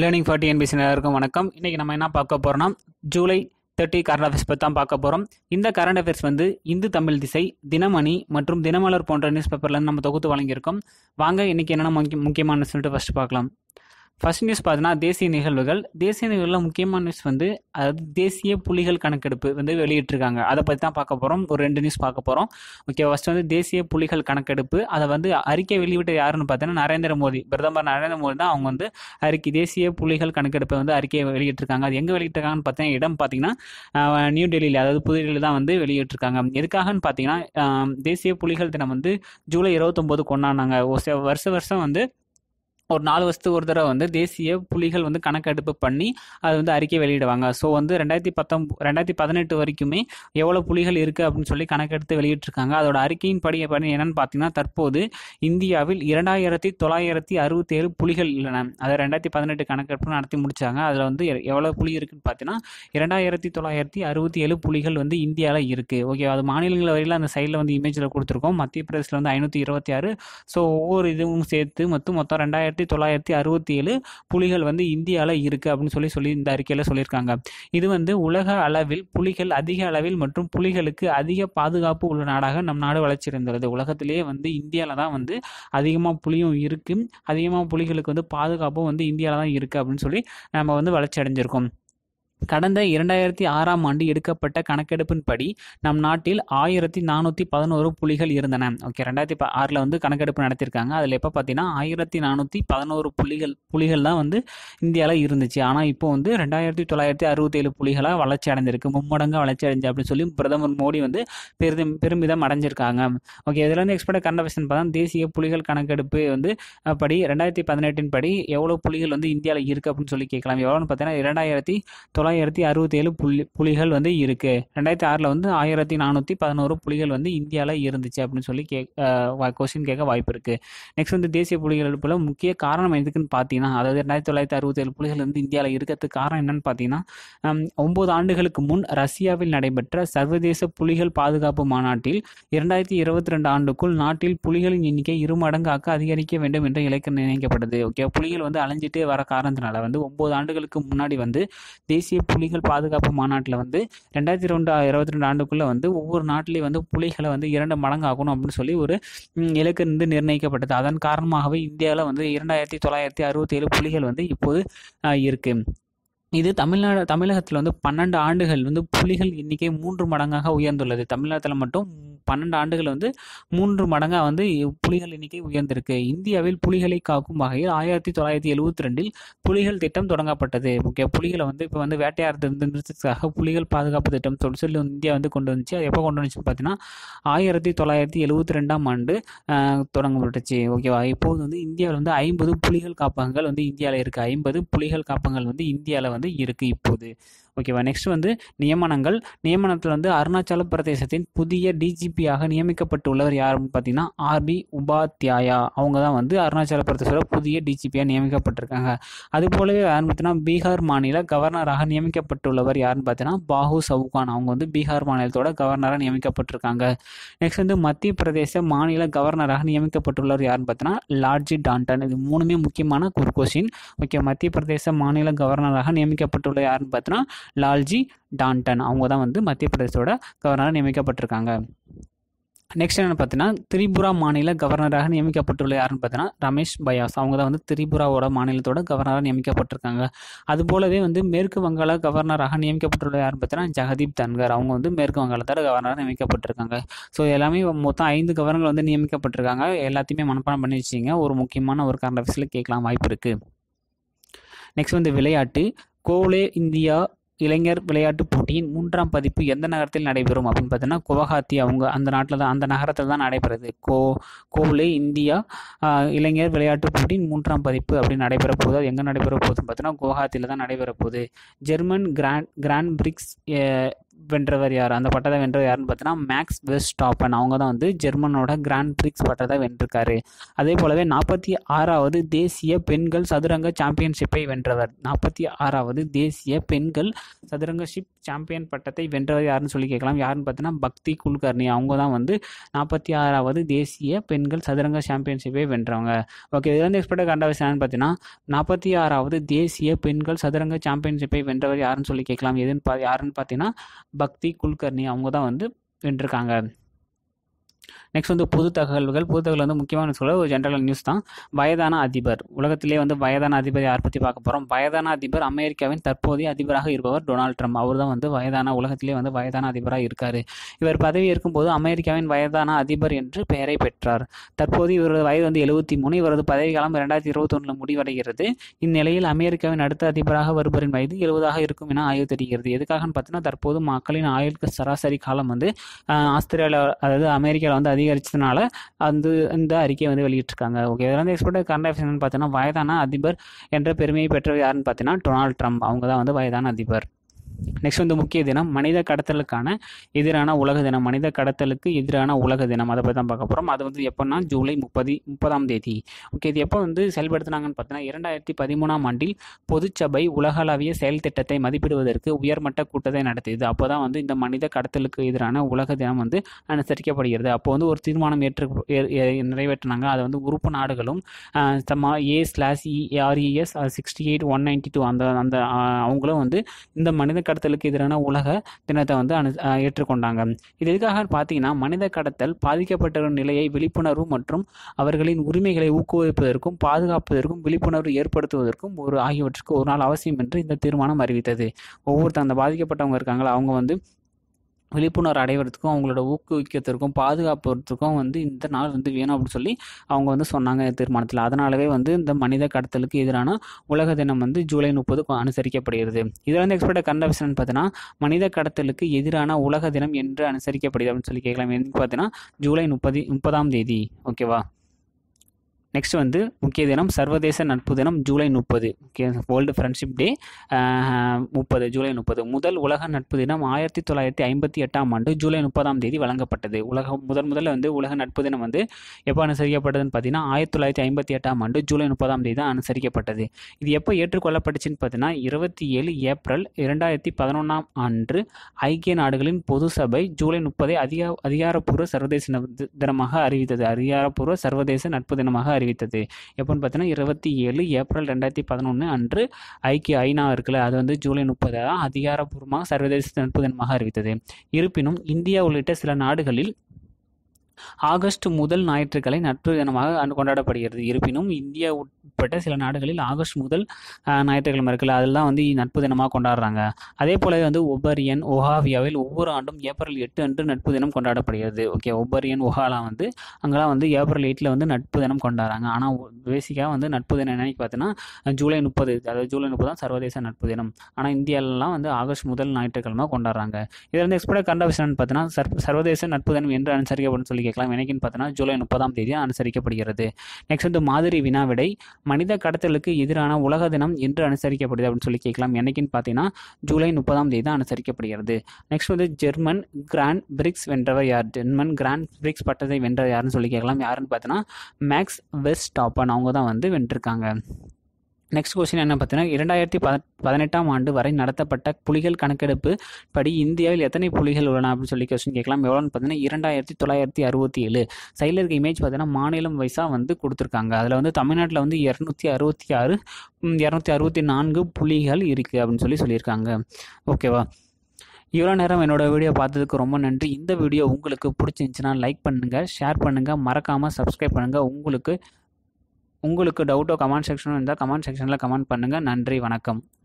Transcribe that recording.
learning forty NBC எல்லாருக்கும் வணக்கம் இன்றைக்கி நம்ம என்ன பார்க்க போகிறோம்னா ஜூலை தேர்ட்டி கரண்ட் அஃபேர்ஸ் பற்றி தான் பார்க்க போகிறோம் இந்த கரண்ட் அஃபேர்ஸ் வந்து இந்து தமிழ் திசை தினமணி மற்றும் தினமலர் போன்ற நியூஸ் பேப்பர்லேருந்து நம்ம தொகுத்து வழங்கியிருக்கோம் வாங்க இன்றைக்கி என்னென்ன முக்கிய முக்கியமான சொல்லிட்டு ஃபஸ்ட்டு பார்க்கலாம் ஃபர்ஸ்ட் நியூஸ் பார்த்தீங்கன்னா தேசிய நிகழ்வுகள் தேசிய நிகழ்வுகளில் முக்கியமான நியூஸ் வந்து அதாவது தேசிய புலிகள் கணக்கெடுப்பு வந்து வெளியிட்டிருக்காங்க அதை பற்றி தான் பார்க்க போகிறோம் ஒரு ரெண்டு நியூஸ் பார்க்க போகிறோம் ஓகே ஃபர்ஸ்ட் வந்து தேசிய புலிகள் கணக்கெடுப்பு அதை வந்து அறிக்கை வெளியிட்ட யாருன்னு பார்த்தீங்கன்னா நரேந்திர மோடி பிரதமர் நரேந்திர மோடி தான் அவங்க வந்து அறிக்கை தேசிய புலிகள் கணக்கெடுப்பை வந்து அறிக்கையை வெளியிட்டிருக்காங்க அது எங்கே வெளியிட்டிருக்காங்கன்னு பார்த்தீங்கன்னா இடம் பார்த்தீங்கன்னா ஆஹ், நியூ டெல்லியில் அதாவது புதுடெல்லியில் தான் வந்து வெளியிட்டிருக்காங்க எதுக்காகன்னு பார்த்தீங்கன்னா ஆஹ், தேசிய புலிகள் தினம் வந்து ஜூலை இருபத்தொம்போது கொண்டாடினாங்க வருஷ வருஷம் வந்து ஒரு நாலு வருஷத்துக்கு ஒரு தடவை வந்து தேசிய புலிகள் வந்து கணக்கெடுப்பு பண்ணி அது வந்து அறிக்கை வெளியிடுவாங்க ஸோ வந்து ரெண்டாயிரத்தி பத்தொம்பது ரெண்டாயிரத்தி பதினெட்டு வரைக்குமே எவ்வளோ புலிகள் இருக்குது அப்படின்னு சொல்லி கணக்கெடுத்து வெளியிட்டிருக்காங்க அதோட அறிக்கையின் படி படி என்னன்னு பார்த்தீங்கன்னா தற்போது இந்தியாவில் இரண்டாயிரத்தி தொள்ளாயிரத்தி அறுபத்தி ஏழு புலிகள் உள்ளன அதை ரெண்டாயிரத்தி பதினெட்டு கணக்கெடுப்பு நடத்தி முடிச்சாங்க அதில் வந்து எ- எவ்வளோ புலி இருக்குன்னு பார்த்தீங்கன்னா இரண்டாயிரத்தி தொள்ளாயிரத்தி அறுபத்தி ஏழு புலிகள் வந்து இந்தியாவில் இருக்குது ஓகே அது மாநிலங்கள் வரையில் அந்த சைடில் வந்து இமேஜில் கொடுத்துருக்கோம் மத்திய பிரதேசில் வந்து ஐநூற்றி இருபத்தி ஆறு ஸோ ஒவ்வொரு இதுவும் சேர்த்து மொத்தம் மொத்தம் ரெண்டாயிரத்தி தொள்ளாயிரத்தி அறுபத்தி ஏழு புலிகள் வந்து இந்தியாவில் இருக்குது அப்படின்னு சொல்லி சொல்லி இந்த அறிக்கையில் சொல்லியிருக்காங்க இது வந்து உலக அளவில் புலிகள் அதிக அளவில் மற்றும் புலிகளுக்கு அதிக பாதுகாப்பு உள்ள நாடாக நம் நாடு வளர்ச்சி இருந்துள்ளது உலகத்திலேயே வந்து இந்தியாவில் தான் வந்து அதிகமாக புலியும் இருக்குது அதிகமாக புலிகளுக்கு வந்து பாதுகாப்பும் வந்து இந்தியாவில் தான் இருக்குது அப்படின்னு சொல்லி நம்ம வந்து வளர்ச்சி அடைஞ்சிருக்கோம் கடந்த இரண்டாயிரத்தி ஆறாம் ஆண்டு எடுக்கப்பட்ட கணக்கெடுப்பின்படி நம் நாட்டில் ஆயிரத்தி நானூற்றி பதினோரு புலிகள் இருந்தன ஓகே ரெண்டாயிரத்தி ப ஆறில் வந்து கணக்கெடுப்பு நடத்தியிருக்காங்க அதில் எப்போ பார்த்தீங்கன்னா ஆயிரத்தி நானூற்றி பதினோரு புலிகள் புலிகள் தான் வந்து இந்தியாவில் இருந்துச்சு ஆனால் இப்போ வந்து ரெண்டாயிரத்தி தொள்ளாயிரத்தி அறுபத்தேழு புலிகளாக வளர்ச்சி அடைஞ்சிருக்கு மும்மடங்காக வளர்ச்சி அடைஞ்சு அப்படின்னு சொல்லி பிரதமர் மோடி வந்து பெரிதும் பெருமிதம் அடைஞ்சிருக்காங்க ஓகே இதில் வந்து எக்ஸ்பெக்ட் கரண்ட் அஃபேர்ஸ் பார்த்தா தேசிய புலிகள் கணக்கெடுப்பு வந்து அஹ், படி ரெண்டாயிரத்தி பதினெட்டின் படி எவ்வளோ புலிகள் வந்து இந்தியாவில் இருக்குது அப்படின்னு சொல்லி கேட்கலாம் எவ்வளோன்னு பார்த்தீங்கன்னா இரண்டாயிரத்தி தொள்ளாயிரத்தி அறுபத்தி ஏழு புள்ளி புலிகள் வந்து இருக்குது ரெண்டாயிரத்தி ஆறில் வந்து ஆயிரத்தி நானூற்றி பதினோரு புலிகள் வந்து இந்தியாவில் இருந்துச்சு அப்படின்னு சொல்லி கே கொஸ்டின் கேட்க வாய்ப்பு இருக்குது நெக்ஸ்ட் வந்து தேசிய புலிகள் எடுப்பில் முக்கிய காரணம் எதுக்குன்னு பார்த்தீங்கன்னா அதாவது ரெண்டாயிரத்தி தொள்ளாயிரத்தி அறுபத்தி ஏழு புலிகள் வந்து இந்தியாவில் இருக்கிறதுக்கு காரணம் என்னன்னு பார்த்தீங்கன்னா ஹம், ஒன்பது ஆண்டுகளுக்கு முன் ரஷ்யாவில் நடைபெற்ற சர்வதேச புலிகள் பாதுகாப்பு மாநாட்டில் இரண்டாயிரத்தி இருபத்தி ரெண்டு ஆண்டுக்குள் நாட்டில் புலிகளின் எண்ணிக்கை இரு மடங்காக்க அதிகரிக்க வேண்டும் என்ற இலக்கு நிர்ணயிக்கப்பட்டது ஓகே புலிகள் வந்து அலைஞ்சிட்டே வர காரணத்தினால வந்து ஒன்பது ஆண்டுகளுக்கு முன்னாடி வந்து தேசிய புலிகள் பாதுகாப்பு மாநாட்டில் வந்து ரெண்டாயிரத்தி ரெண்டு இருபத்தி ரெண்டு ஆண்டுக்குள்ளே வந்து ஒவ்வொரு நாட்டிலையும் வந்து புலிகளை வந்து இரண்டு மடங்கு ஆகணும் அப்படின்னு சொல்லி ஒரு ம், இலக்கு வந்து நிர்ணயிக்கப்பட்டது அதன் காரணமாகவே இந்தியாவில் வந்து இரண்டாயிரத்தி தொள்ளாயிரத்தி அறுபத்தி ஏழு புலிகள் வந்து இப்போது ஆஹ், இருக்கு இது தமிழ்நாடு தமிழகத்தில் வந்து பன்னெண்டு ஆண்டுகள் வந்து புலிகள் எண்ணிக்கை மூன்று மடங்காக உயர்ந்துள்ளது தமிழகத்தில் மட்டும் பன்னெண்டு ஆண்டுகள் வந்து மூன்று மடங்காக வந்து புலிகள் எண்ணிக்கை உயர்ந்திருக்கு இந்தியாவில் புலிகளை காக்கும் வகையில் ஆயிரத்தி தொள்ளாயிரத்தி எழுவத்தி ரெண்டில் புலிகள் திட்டம் தொடங்கப்பட்டது ஓகே புலிகளை வந்து இப்போ வந்து வேட்டையாடுறது நிறுத்தத்துக்காக புலிகள் பாதுகாப்பு திட்டம் சொல்லி சொல்லி இந்தியா வந்து கொண்டு வந்துச்சு அது எப்போ கொண்டு வந்துச்சு பார்த்தீங்கன்னா ஆயிரத்தி தொள்ளாயிரத்தி எழுவத்தி ரெண்டாம் ஆண்டு ஆஹ், தொடங்கப்பட்டுச்சு ஓகேவா இப்போது வந்து இந்தியாவில் வந்து ஐம்பது புலிகள் காப்பகங்கள் வந்து இந்தியாவில் இருக்குது ஐம்பது புலிகள் காப்பகங்கள் வந்து இந்தியாவில் வந்து இருக்குது இப்போது ஓகேவா நெக்ஸ்ட் வந்து நியமனங்கள் நியமனத்தில் வந்து அருணாச்சல பிரதேசத்தின் புதிய டிஜிபியாக நியமிக்கப்பட்டுள்ளவர் யாருன்னு பார்த்தீங்கன்னா ஆர்பி உபாத்யாயா அவங்க தான் வந்து அருணாச்சல பிரதேசோட புதிய டிஜிபியாக நியமிக்கப்பட்டிருக்காங்க அது போலவே யாருன்னு பார்த்தீங்கன்னா பீகார் மாநில கவர்னராக நியமிக்கப்பட்டுள்ளவர் யாருன்னு பார்த்தீங்கன்னா பாஹு சவுகான் அவங்க வந்து பீகார் மாநிலத்தோட கவர்னராக நியமிக்கப்பட்டிருக்காங்க நெக்ஸ்ட் வந்து மத்திய பிரதேச மாநில கவர்னராக நியமிக்கப்பட்டுள்ளவர் யாருன்னு பார்த்தீங்கன்னா லார்ஜி டான்டன் இது மூணுமே முக்கியமான ஒரு கொஸ்டின் ஓகே மத்திய பிரதேச மாநில கவர்னராக நியமிக்கப்பட்டுள்ள யாருன்னு பார்த்தீங்கன்னா லால்ஜி டான்டன் அவங்க தான் வந்து மத்திய பிரதேசோட கவர்னராக நியமிக்கப்பட்டிருக்காங்க நெக்ஸ்ட் என்ன பார்த்தீங்கன்னா திரிபுரா மாநில கவர்னராக நியமிக்கப்பட்டுள்ள யாருன்னு பார்த்தீங்கன்னா ரமேஷ் பயாஸ் அவங்க தான் வந்து திரிபுராவோட மாநிலத்தோட கவர்னராக நியமிக்கப்பட்டிருக்காங்க அது போலவே வந்து மேற்கு வங்காள கவர்னராக நியமிக்கப்பட்டுள்ள யாருன்னு பார்த்தீங்கன்னா ஜெகதீப் தன்கர் அவங்க வந்து மேற்கு வங்காளத்தோட கவர்னராக நியமிக்கப்பட்டிருக்காங்க ஸோ எல்லாமே மொத்தம் ஐந்து கவர்னர்கள் வந்து நியமிக்கப்பட்டிருக்காங்க எல்லாத்தையுமே மனப்பாடம் பண்ணி வச்சிங்க ஒரு முக்கியமான ஒரு கரண்ட் அஃபேர்ஸில் கேட்கலாம் வாய்ப்பு இருக்குது நெக்ஸ்ட் வந்து விளையாட்டு கோலே இந்தியா இளைஞர் விளையாட்டுப் போட்டியின் மூன்றாம் பதிப்பு எந்த நகரத்தில் நடைபெறும் அப்படின்னு பார்த்தீங்கன்னா குவஹாத்தி அவங்க அந்த நாட்டில் தான் அந்த நகரத்தில் தான் நடைபெறுது கோ கோலே இந்தியா ஆஹ், இளைஞர் விளையாட்டுப் போட்டியின் மூன்றாம் பதிப்பு அப்படி நடைபெற போகுது அது எங்கே நடைபெற போகுதுன்னு பார்த்தீங்கன்னா குவஹாத்தியில் தான் நடைபெற போகுது ஜெர்மன் கிராண்ட் கிராண்ட் பிரிக்ஸ் வென்றவர் யார் அந்த பட்டத்தை வென்றவர் யாருன்னு பார்த்தீங்கன்னா மேக்ஸ் வெஸ்டாப்பன் அவங்க தான் வந்து ஜெர்மனோட கிராண்ட் பிரிக்ஸ் பட்டத்தை வென்றிருக்காரு அதே போலவே நாற்பத்தி ஆறாவது தேசிய பெண்கள் சதுரங்க சாம்பியன்ஷிப்பை வென்றவர் நாற்பத்தி ஆறாவது தேசிய பெண்கள் சதுரங்க ஷிப் சாம்பியன் பட்டத்தை வென்றவர் யாருன்னு சொல்லி கேட்கலாம் யாருன்னு பார்த்தீங்கன்னா பக்தி குல்கர்னி அவங்க தான் வந்து நாற்பத்தி ஆறாவது தேசிய பெண்கள் சதுரங்க சாம்பியன்ஷிப்பை வென்றவங்க ஓகே இது வந்து எக்ஸ்பெக்ட் கண்டாவிஸ் என்னன்னு பார்த்தீங்கன்னா நாற்பத்தி ஆறாவது தேசிய பெண்கள் சதுரங்க சாம்பியன்ஷிப்பை வென்றவர் யாருன்னு சொல்லி கேட்கலாம் எதுன்னு பா யாருன்னு பார்த்தீங்கன்னா பக்தி குல்கர்னி அவங்க தான் வந்து வென்றிருக்காங்க நெக்ஸ்ட் வந்து பொது தகவல்கள் பொது தகவல் வந்து முக்கியமான சொல்ல ஒரு ஜென்ரல் நியூஸ் தான் வயதான அதிபர் உலகத்திலே வந்து வயதான அதிபர் யார் பற்றி பார்க்க போகிறோம் வயதான அதிபர் அமெரிக்காவின் தற்போதைய அதிபராக இருப்பவர் டொனால்ட் ட்ரம்ப் அவர் தான் வந்து வயதான உலகத்திலே வந்து வயதான அதிபராக இருக்கார் இவர் பதவி இருக்கும்போது அமெரிக்காவின் வயதான அதிபர் என்று பெயரை பெற்றார் தற்போது இவரது வயது வந்து எழுபத்தி மூணு இவரது பதவிக்காலம் இரண்டாயிரத்தி இருபத்தொன்னில் முடிவடைகிறது இந்நிலையில் அமெரிக்காவின் அடுத்த அதிபராக வருபவரின் வயது எழுபதாக இருக்கும் என ஆய்வு தெரிகிறது எதுக்காகன்னு பார்த்தீங்கன்னா தற்போது மக்களின் ஆயுளுக்கு சராசரி காலம் வந்து ஆஸ்திரேலியா அதாவது அமெரிக்காவில் வந்து அதிகரிச்சதுனால அந்த இந்த அறிக்கையை வந்து வெளியிட்டிருக்காங்க ஓகே இதில் வந்து எக்ஸ்பெக்ட் கரண்ட் அஃபேர்ஸ் என்னன்னு பார்த்தீங்கன்னா வயதான அதிபர் என்ற பெருமையை பெற்றவர் யாருன்னு பார்த்தீங்கன்னா டொனால்ட் ட்ரம்ப் அவங்க தான் வந்து வயதான அதிபர் நெக்ஸ்ட் வந்து முக்கிய தினம் மனித கடத்தலுக்கான எதிரான உலக தினம் மனித கடத்தலுக்கு எதிரான உலக தினம் அதை பற்றி தான் பார்க்க போகிறோம் அது வந்து எப்போன்னா ஜூலை முப்பது முப்பதாம் தேதி ஓகே இது எப்போ வந்து செயல்படுத்தினாங்கன்னு பார்த்தீங்கன்னா இரண்டாயிரத்தி பதிமூணாம் ஆண்டில் பொதுச்சபை உலகளவிய செயல் திட்டத்தை மதிப்பிடுவதற்கு உயர்மட்ட கூட்டத்தை நடத்தியது அப்போ தான் வந்து இந்த மனித கடத்தலுக்கு எதிரான உலக தினம் வந்து அனுசரிக்கப்படுகிறது அப்போ வந்து ஒரு தீர்மானம் ஏற்று நிறைவேற்றினாங்க அதை வந்து உறுப்பு நாடுகளும் சமா ஏ ஸ்லாஸ் இஆர்இஎஸ் sixty eight one ninety two அந்த அந்த அவங்களும் வந்து இந்த மனித கடத்தலுக்கு எதிரான உலக தினத்தை வந்து அனு ஏற்றுக்கொண்டாங்க இது எதுக்காக பார்த்தீங்கன்னா மனித கடத்தல் பாதிக்கப்பட்டவரின் நிலையை விழிப்புணர்வு மற்றும் அவர்களின் உரிமைகளை ஊக்குவிப்பதற்கும் பாதுகாப்பதற்கும் விழிப்புணர்வு ஏற்படுத்துவதற்கும் ஒரு ஆகியவற்றுக்கு ஒரு நாள் அவசியம் என்று இந்த தீர்மானம் அறிவித்தது ஒவ்வொருத்தர் அந்த பாதிக்கப்பட்டவங்க இருக்காங்களா அவங்க வந்து விழிப்புணர்வு அடைவதற்கும் அவங்களோட ஊக்குவிக்கிறதுக்கும் பாதுகாப்புறதுக்கும் வந்து இந்த நாள் வந்து வேணும் அப்படின்னு சொல்லி அவங்க வந்து சொன்னாங்க தீர்மானத்தில் அதனாலவே வந்து இந்த மனித கடத்தலுக்கு எதிரான உலக தினம் வந்து ஜூலை முப்பது அனுசரிக்கப்படுகிறது இதில் வந்து எக்ஸ்பெக்ட் கண்டவிஷன் பார்த்தீங்கன்னா மனித கடத்தலுக்கு எதிரான உலக தினம் என்று அனுசரிக்கப்படுது அப்படின்னு சொல்லி கேட்கலாம் எதுக்கு பார்த்தீங்கன்னா ஜூலை முப்பது முப்பதாம் தேதி ஓகேவா நெக்ஸ்ட் வந்து முக்கிய தினம் சர்வதேச நட்பு தினம் ஜூலை முப்பது ஓகே வேர்ல்டு ஃப்ரெண்ட்ஷிப் டே முப்பது ஜூலை முப்பது முதல் உலக நட்பு தினம் ஆயிரத்தி தொள்ளாயிரத்தி ஐம்பத்தி எட்டாம் ஆண்டு ஜூலை முப்பதாம் தேதி வழங்கப்பட்டது உலக முதன் முதல்ல வந்து உலக நட்பு தினம் வந்து எப்போ அனுசரிக்கப்பட்டதுன்னு பார்த்தீங்கன்னா ஆயிரத்தி தொள்ளாயிரத்தி ஐம்பத்தி எட்டாம் ஆண்டு ஜூலை முப்பதாம் தேதி தான் அனுசரிக்கப்பட்டது இது எப்போ ஏற்றுக்கொள்ளப்பட்டுச்சுன்னு பார்த்தீங்கன்னா இருபத்தி ஏழு ஏப்ரல் இரண்டாயிரத்தி பதினொன்றாம் ஆண்டு ஐக்கிய நாடுகளின் பொது சபை ஜூலை முப்பதை அதிக அதிகாரப்பூர்வ சர்வதேச தினமாக அறிவித்தது அதிகாரப்பூர்வ சர்வதேச நட்பு தினமாக அறிவித்தது எப்போன்னு பார்த்தீங்கன்னா இருபத்தி ஏழு ஏப்ரல் ரெண்டாயிரத்தி பதினொன்று அன்று ஐக்கிய ஐநா இருக்குல்ல அது வந்து ஜூலை முப்பது தான் அதிகாரப்பூர்வமாக சர்வதேச நட்பு தினமாக அறிவித்தது இருப்பினும் இந்தியா உள்ளிட்ட சில நாடுகளில் ஆகஸ்ட் முதல் ஞாயிற்றுக்கிழமை நட்பு தினமாக கொண்டாடப்படுகிறது இருப்பினும் இந்தியா உட்பட்ட சில நாடுகளில் ஆகஸ்ட் முதல் ஞாயிற்றுக்கிழமை இருக்குல்ல அதெல்லாம் வந்து நட்பு தினமாக கொண்டாடுறாங்க அதே போலவே வந்து ஒபரியன் ஒஹாவியாவில் ஒவ்வொரு ஆண்டும் ஏப்ரல் எட்டு அன்று நட்பு தினம் கொண்டாடப்படுகிறது ஓகே ஒபரியன் ஒஹாலாம் வந்து அங்கெல்லாம் வந்து ஏப்ரல் எயிட்டில் வந்து நட்பு தினம் கொண்டாடுறாங்க ஆனால் பேசிக்காக வந்து நட்பு தினம் என்னன்னு பார்த்தீங்கன்னா ஜூலை முப்பது அதாவது ஜூலை முப்பது தான் சர்வதேச நட்பு தினம் ஆனால் இந்தியாவிலலாம் வந்து ஆகஸ்ட் முதல் ஞாயிற்றுக்கிழமை கொண்டாடுறாங்க இதில் வந்து எக்ஸ்பெக்ட் கண்டவிஷன் பார்த்தீங்கன்னா சர்வதேச நட்பு தினம் என்று அனுசரிக்கப்படும் சொல்லி கேட்கலாம் எனக்குன்னு பார்த்தீங்கன்னா ஜூலை முப்பதாம் தேதி அனுசரிக்கப்படுகிறது நெக்ஸ்ட் வந்து மாதிரி வினாவிடை மனித கடத்தலுக்கு எதிரான உலக தினம் என்று அனுசரிக்கப்படுது அப்படின்னு சொல்லி கேட்கலாம் என்னைக்குன்னு பார்த்தீங்கன்னா ஜூலை முப்பதாம் தேதி தான் அனுசரிக்கப்படுகிறது நெக்ஸ்ட் வந்து ஜெர்மன் கிராண்ட் பிரிக்ஸ் வென்றவர் யார் ஜெர்மன் கிராண்ட் பிரிக்ஸ் பட்டத்தை வென்றவர் யாருன்னு சொல்லி கேட்கலாம் யாருன்னு பார்த்தீங்கன்னா மேக்ஸ் வெஸ்ட் டாப்பன் அவங்க தான் வந்து வென்றிருக்காங்க நெக்ஸ்ட் கொஸ்டின் என்ன பார்த்தீங்கன்னா இரண்டாயிரத்தி பத பதினெட்டாம் ஆண்டு வரை நடத்தப்பட்ட புலிகள் கணக்கெடுப்பு படி இந்தியாவில் எத்தனை புலிகள் உள்ளன அப்படின்னு சொல்லி கொஸ்டின் கேட்கலாம் எவ்வளோன்னு பார்த்தீங்கன்னா இரண்டாயிரத்தி தொள்ளாயிரத்தி அறுபத்தி ஏழு சைடில் இருக்க இமேஜ் பார்த்தீங்கன்னா மாநிலம் வைஸாக வந்து கொடுத்துருக்காங்க அதில் வந்து தமிழ்நாட்டில் வந்து இரநூத்தி அறுபத்தி ஆறு இரநூத்தி அறுபத்தி நான்கு புலிகள் இருக்குது அப்படின்னு சொல்லி சொல்லியிருக்காங்க ஓகேவா இவ்வளோ நேரம் என்னோட வீடியோ பார்த்ததுக்கு ரொம்ப நன்றி இந்த வீடியோ உங்களுக்கு பிடிச்சிருந்துச்சுன்னா லைக் பண்ணுங்கள் ஷேர் பண்ணுங்கள் மறக்காமல் சப்ஸ்கிரைப் பண்ணுங்கள் உங்களுக்கு உங்களுக்கு டவுட்டோ கமெண்ட் செக்ஷனும் இருந்தால் கமெண்ட் செக்ஷனில் கமெண்ட் பண்ணுங்கள் நன்றி வணக்கம்